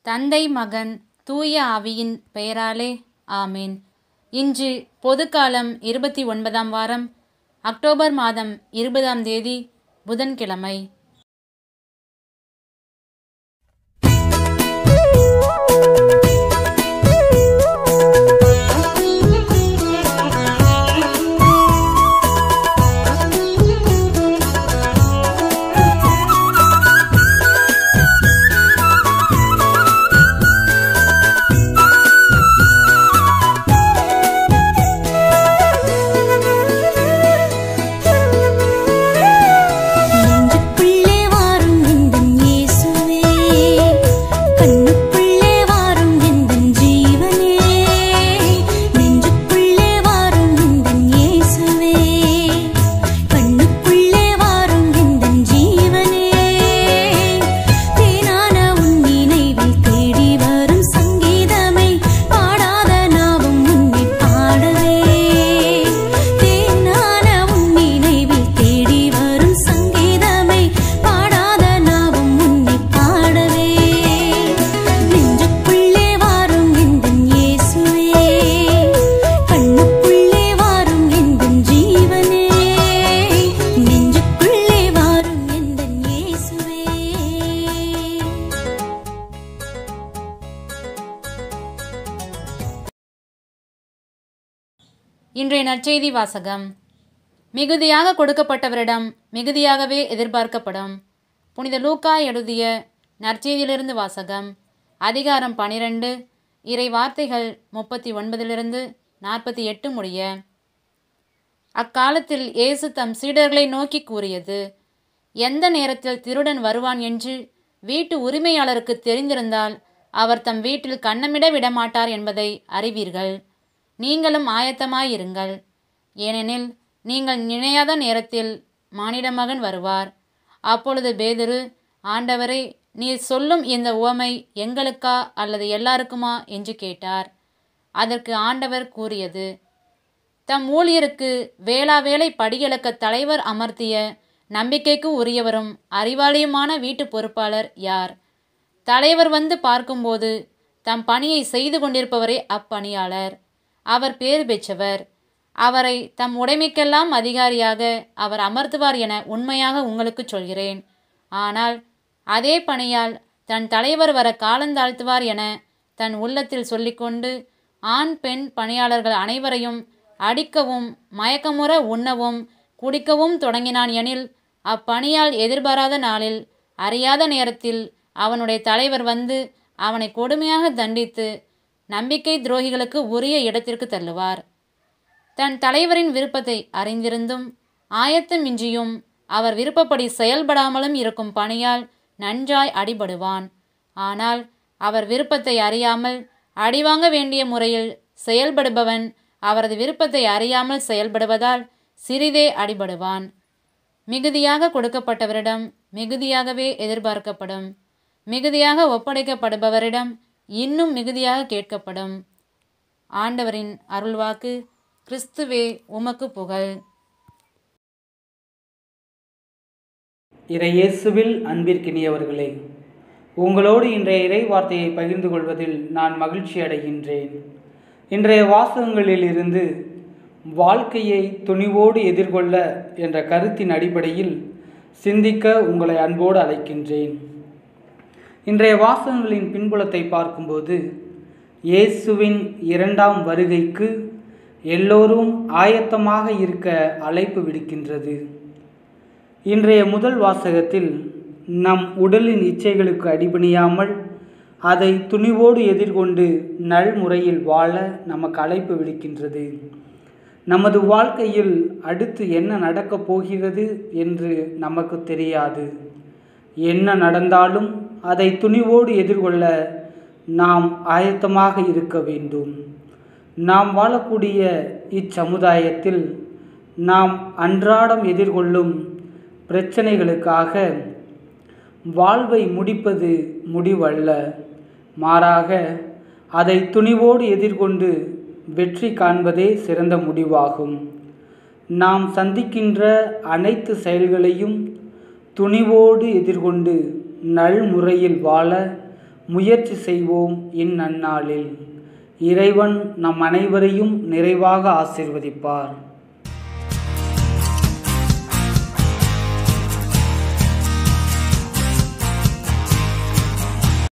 தந்தை மகன் தூய ஆவியின் பெயராலே ஆமேன் இன்று பொதுக்காலம் இருபத்தி ஒன்பதாம் வாரம் அக்டோபர் மாதம் இருபதாம் தேதி புதன்கிழமை நெஞ்சுக்குள்ளே வாரும் எந்தன் இயேசுவே கண்ணுக்குள்ளே வாரும் எந்தன் ஜீவனே நெஞ்சுக்குள்ளே வாரும் எந்தன் இயேசுவே கண்ணுக்குள்ளே வாரும் எந்தன் ஜீவனே தேனான உன் நினைவில் தேடி வரும் சங்கீதமே பாடாத நாவும் உன்னை பாடவே தேனான உன் நினைவில் தேடி வரும் சங்கீதமே பாடாத நாவும் உன்னை பாடவே நெஞ்சுக்குள்ளே வாரும் எந்தன் இயேசுவே கண்ணுக்குள்ளே வாரும் எந்தன் ஜீவனே நெஞ்சுக்குள்ளே வாரும் எந்தன் இயேசுவே இன்றைய நற்செய்தி வாசகம் மிகுதியாக கொடுக்கப்பட்டவரிடம் மிகுதியாகவே எதிர்பார்க்கப்படும் புனித லூக்கா எழுதிய நற்செய்தியிலிருந்து வாசகம் அதிகாரம் பனிரெண்டு இறை வார்த்தைகள் முப்பத்தி ஒன்பதிலிருந்து நாற்பத்தி எட்டு முடிய அக்காலத்தில் இயேசு தம் சீடர்களை நோக்கி கூறியது எந்த நேரத்தில் திருடன் வருவான் என்று வீட்டு உரிமையாளருக்கு தெரிந்திருந்தால் அவர் தம் வீட்டில் கன்னமிட விடமாட்டார் என்பதை அறிவீர்கள் நீங்களும் ஆயத்தமாயிருங்கள் ஏனெனில் நீங்கள் நினையாத நேரத்தில் மானிடமகன் வருவார் அப்பொழுது பேதுரு ஆண்டவரே நீர் சொல்லும் இந்த உவமை எங்களுக்கா அல்லது எல்லாருக்குமா என்று கேட்டார் அதற்கு ஆண்டவர் கூறியது தம் ஊழியருக்கு வேளாவேளை படியளக்க தலைவர் அமர்த்திய நம்பிக்கைக்கு உரியவரும் அறிவாளியுமான வீட்டு பொறுப்பாளர் யார் தலைவர் வந்து பார்க்கும்போது தம் பணியை செய்து கொண்டிருப்பவரே அப்பணியாளர் அவர் பேறு பெற்றவர் அவரை தம் உடைமைக்கெல்லாம் அதிகாரியாக அவர் அமர்த்துவார் என உண்மையாக உங்களுக்கு சொல்கிறேன் ஆனால் அதே பணியால் தன் தலைவர் வர காலந்தாழ்த்துவார் என தன் உள்ளத்தில் சொல்லிக்கொண்டு ஆண் பெண் பணியாளர்கள் அனைவரையும் அடிக்கவும் மயக்கமுற உண்ணவும் குடிக்கவும் தொடங்கினான் எனில் அப்பணியால் எதிர்பாராத நாளில் அறியாத நேரத்தில் அவனுடைய தலைவர் வந்து அவனை கொடுமையாக தண்டித்து நம்பிக்கை துரோகிகளுக்கு உரிய இடத்திற்கு தள்ளுவார் தன் தலைவரின் விருப்பத்தை அறிந்திருந்தும் ஆயத்தமின்றியும் அவர் விருப்பப்படி செயல்படாமலும் இருக்கும் பணியால் நன்றாய் அடிபடுவான் ஆனால் அவர் விருப்பத்தை அறியாமல் அடிவாங்க வேண்டிய முறையில் செயல்படுபவன் அவரது விருப்பத்தை அறியாமல் செயல்படுவதால் சிறிதே அடிபடுவான் மிகுதியாக கொடுக்கப்பட்டவரிடம் மிகுதியாகவே எதிர்பார்க்கப்படும் மிகுதியாக ஒப்படைக்கப்படுபவரிடம் இன்னும் மிகுதியாக கேட்கப்படும் ஆண்டவரின் அருள்வாக்கு கிறிஸ்துவே உமக்கு புகழ் இறையேசுவில் அன்பிற்கினியவர்களே உங்களோடு இன்றைய இறை வார்த்தையை பகிர்ந்து கொள்வதில் நான் மகிழ்ச்சி அடைகின்றேன் இன்றைய வாசகங்களில் இருந்து வாழ்க்கையை துணிவோடு எதிர்கொள்ள என்ற கருத்தின் அடிப்படையில் சிந்திக்க உங்களை அன்போடு அழைக்கின்றேன் இன்றைய வாசகங்களின் பின்புலத்தை பார்க்கும்போது இயேசுவின் இரண்டாம் வருகைக்கு எல்லோரும் ஆயத்தமாக இருக்க அழைப்பு விடுக்கின்றது இன்றைய முதல் வாசகத்தில் நம் உடலின் இச்சைகளுக்கு அடிபணியாமல் அதை துணிவோடு எதிர்கொண்டு நல்முறையில் வாழ நமக்கு அழைப்பு விடுக்கின்றது நமது வாழ்க்கையில் அடுத்து என்ன நடக்கப் போகிறது என்று நமக்கு தெரியாது என்ன நடந்தாலும் அதை துணிவோடு எதிர்கொள்ள நாம் ஆயத்தமாக இருக்க வேண்டும் நாம் வாழக்கூடிய இச்சமுதாயத்தில் நாம் அன்றாடம் எதிர்கொள்ளும் பிரச்சனைகளுக்காக வாழ்வை முடிப்பது முடிவல்ல மாறாக அதை துணிவோடு எதிர்கொண்டு வெற்றி காண்பதே சிறந்த முடிவாகும் நாம் சந்திக்கின்ற அனைத்து செயல்களையும் துணிவோடு எதிர்கொண்டு நல்முறையில் வாழ முயற்சி செய்வோம் இந்நன்னாளில் இறைவன் நம் அனைவரையும் நிறைவாக ஆசிர்வதிப்பார்